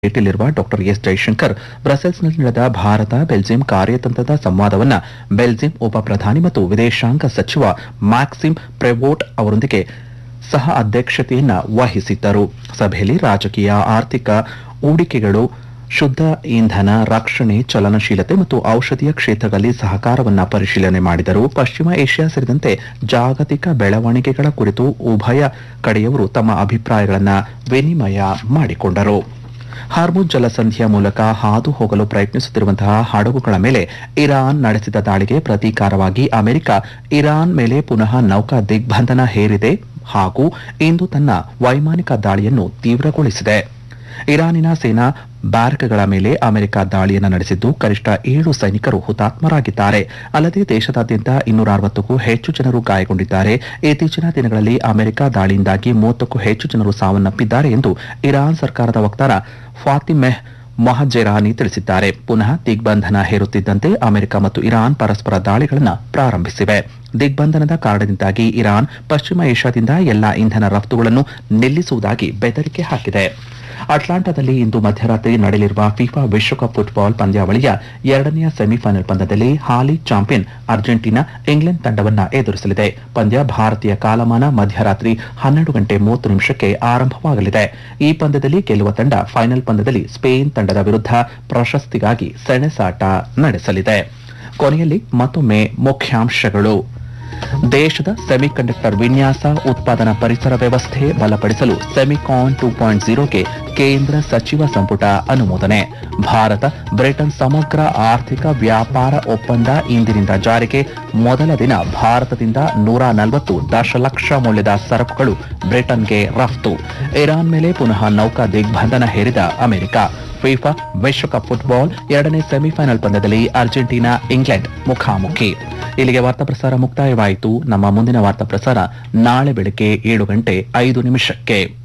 ಭೇಟಿಯಲ್ಲಿರುವ doctor S Jaishankar ಬ್ರಸೆಲ್ಸ್ನಲ್ಲಿ ನಡೆದ Bharat Belgium ಕಾರ್ಯತಂತ್ರದ ಸಂವಾದವನ್ನ ಬೆಲ್ಜಿಯಂ ಉಪ ಪ್ರಧಾನಿ ಮತ್ತು ವಿದೇಶಾಂಗ ಸಚಿವ ಮ್ಯಾಕ್ಸಿಮ್ ಪ್ರೆವೋಟ್ ಅವರೊಂದಿಗೆ ಸಹ ಅಧ್ಯಕ್ಷತೆಯನ್ನ ವಹಿಸಿದ್ದರು ಸಭೆಯಲ್ಲಿ ರಾಜಕೀಯ ಆರ್ಥಿಕ ಹೂಡಿಕೆಗಳು ಶುದ್ಧ ಇಂಧನ ರಕ್ಷಣೆ ಚಲನಶೀಲತೆ ಮತ್ತು ಔಷಧೀಯ ಕ್ಷೇತ್ರಗಳಲ್ಲಿ ಸಹಕಾರವನ್ನ ಪರಿಶೀಲನೆ ಮಾಡಿದರು ಪಶ್ಚಿಮ ಏಷ್ಯಾ ಸೇರಿದಂತೆ ಜಾಗತಿಕ ಬೆಳವಣಿಗೆಗಳ ಕುರಿತು ಉಭಯ ಕಡೆಯವರು ತಮ್ಮ ಅಭಿಪ್ರಾಯಗಳನ್ನ ವಿನಿಮಯ ಮಾಡಿಕೊಂಡರು ಹಾರ್ಮುಜ್ ಜಲಸಂಧಿಯ ಮೂಲಕ ಹಾದು ಹೋಗಲು ಪ್ರಯತ್ನಿಸುತ್ತಿರುವಂತಹ ಹಡಗುಗಳ ಮೇಲೆ ಇರಾನ್ ನಡೆಸಿದ ದಾಳಿಗೆ ಪ್ರತೀಕಾರವಾಗಿ ಅಮೆರಿಕ ಇರಾನ್ ಮೇಲೆ ಪುನಃ ನೌಕಾ ದಿಗ್ಬಂಧನ ಹೇರಿದೆ ಹಾಗೂ ಇಂದು ತನ್ನ ವೈಮಾನಿಕ ದಾಳಿಯನ್ನು ತೀವ್ರಗೊಳಿಸಿದೆ ಇರಾನಿನ ಸೇನಾ ಬ್ಯಾರಕ್ಗಳ ಮೇಲೆ ಅಮೆರಿಕ ದಾಳಿಯನ್ನು ನಡೆಸಿದ್ದು ಕನಿಷ್ಠ ಏಳು ಸೈನಿಕರು ಹುತಾತ್ಮರಾಗಿದ್ದಾರೆ ಅಲ್ಲದೆ ದೇಶದಾದ್ಯಂತ ಇನ್ನೂರ ಅರವತ್ತಕ್ಕೂ ಹೆಚ್ಚು ಜನರು ಗಾಯಗೊಂಡಿದ್ದಾರೆ ಇತ್ತೀಚಿನ ದಿನಗಳಲ್ಲಿ ಅಮೆರಿಕ ದಾಳಿಯಿಂದಾಗಿ ಮೂವತ್ತಕ್ಕೂ ಹೆಚ್ಚು ಜನರು ಸಾವನ್ನಪ್ಪಿದ್ದಾರೆ ಎಂದು ಇರಾನ್ ಸರ್ಕಾರದ ವಕ್ತಾರ ಫಾತಿಮೆಹ್ ಮೊಹಜೆರಾನಿ ತಿಳಿಸಿದ್ದಾರೆ ಪುನಃ ದಿಗ್ಬಂಧನ ಹೇರುತ್ತಿದ್ದಂತೆ ಅಮೆರಿಕ ಮತ್ತು ಇರಾನ್ ಪರಸ್ಪರ ದಾಳಿಗಳನ್ನು ಪ್ರಾರಂಭಿಸಿವೆ ದಿಗ್ಬಂಧನದ ಕಾರಣದಿಂದಾಗಿ ಇರಾನ್ ಪಶ್ಚಿಮ ಏಷ್ಯಾದಿಂದ ಎಲ್ಲಾ ಇಂಧನ ರಫ್ತುಗಳನ್ನು ನಿಲ್ಲಿಸುವುದಾಗಿ ಬೆದರಿಕೆ ಹಾಕಿದೆ ಅಟ್ಲಾಂಟಾದಲ್ಲಿ ಇಂದು ಮಧ್ಯರಾತ್ರಿ ನಡೆಯಲಿರುವ ಫಿಫಾ ವಿಶ್ವಕಪ್ ಫುಟ್ಬಾಲ್ ಪಂದ್ಯಾವಳಿಯ ಎರಡನೆಯ ಸೆಮಿಫೈನಲ್ ಪಂದ್ಯದಲ್ಲಿ ಹಾಲಿ ಚಾಂಪಿಯನ್ ಅರ್ಜೆಂಟೀನಾ ಇಂಗ್ಲೆಂಡ್ ತಂಡವನ್ನ ಎದುರಿಸಲಿದೆ ಪಂದ್ಯ ಭಾರತೀಯ ಕಾಲಮಾನ ಮಧ್ಯರಾತ್ರಿ ಹನ್ನೆರಡು ಗಂಟೆ ಮೂವತ್ತು ನಿಮಿಷಕ್ಕೆ ಆರಂಭವಾಗಲಿದೆ ಈ ಪಂದ್ಯದಲ್ಲಿ ಗೆಲ್ಲುವ ತಂಡ ಫೈನಲ್ ಪಂದ್ಯದಲ್ಲಿ ಸ್ಪೇನ್ ತಂಡದ ವಿರುದ್ಧ ಪ್ರಶಸ್ತಿಗಾಗಿ ಸೆಣಸಾಟ ನಡೆಸಲಿದೆ ಕೊನೆಯಲ್ಲಿ ಮತ್ತೊಮ್ಮೆ ಮುಖ್ಯಾಂಶಗಳು ದೇಶದ ಸೆಮಿಕಂಡಕ್ಟರ್ ವಿನ್ಯಾಸ ಉತ್ಪಾದನಾ ಪರಿಸರ ವ್ಯವಸ್ಥೆ ಬಲಪಡಿಸಲು ಸೆಮಿಕಾನ್ ಟೂ ಪಾಯಿಂಟ್ ಜೀರೋಗೆ ಕೇಂದ್ರ ಸಚಿವ ಸಂಪುಟ ಅನುಮೋದನೆ ಭಾರತ ಬ್ರಿಟನ್ ಸಮಗ್ರ ಆರ್ಥಿಕ ವ್ಯಾಪಾರ ಒಪ್ಪಂದ ಇಂದಿನಿಂದ ಜಾರಿಗೆ ಮೊದಲ ದಿನ ಭಾರತದಿಂದ ನೂರ ನಲವತ್ತು ದಶಲಕ್ಷ ಮೌಲ್ಯದ ಸರಕುಗಳು ಬ್ರಿಟನ್ಗೆ ರಫ್ತು ಇರಾನ್ ಮೇಲೆ ಪುನಃ ನೌಕಾ ದಿಗ್ಬಂಧನ ಹೇರಿದ ಅಮೆರಿಕ ಫಿಫಾ ವಿಶ್ವಕಪ್ ಫುಟ್ಬಾಲ್ ಎರಡನೇ ಸೆಮಿಫೈನಲ್ ಪಂದ್ಯದಲ್ಲಿ ಅರ್ಜೆಂಟೀನಾ ಇಂಗ್ಲೆಂಡ್ ಮುಖಾಮುಖಿ ಇಲ್ಲಿಗೆ ವಾರ್ತಾ ಪ್ರಸಾರ ಮುಕ್ತಾಯವಾಯಿತು ನಮ್ಮ ಮುಂದಿನ ವಾರ್ತಾ ಪ್ರಸಾರ ನಾಳೆ ಬೆಳಗ್ಗೆ ಏಳು ಗಂಟೆ ಐದು ನಿಮಿಷಕ್ಕೆ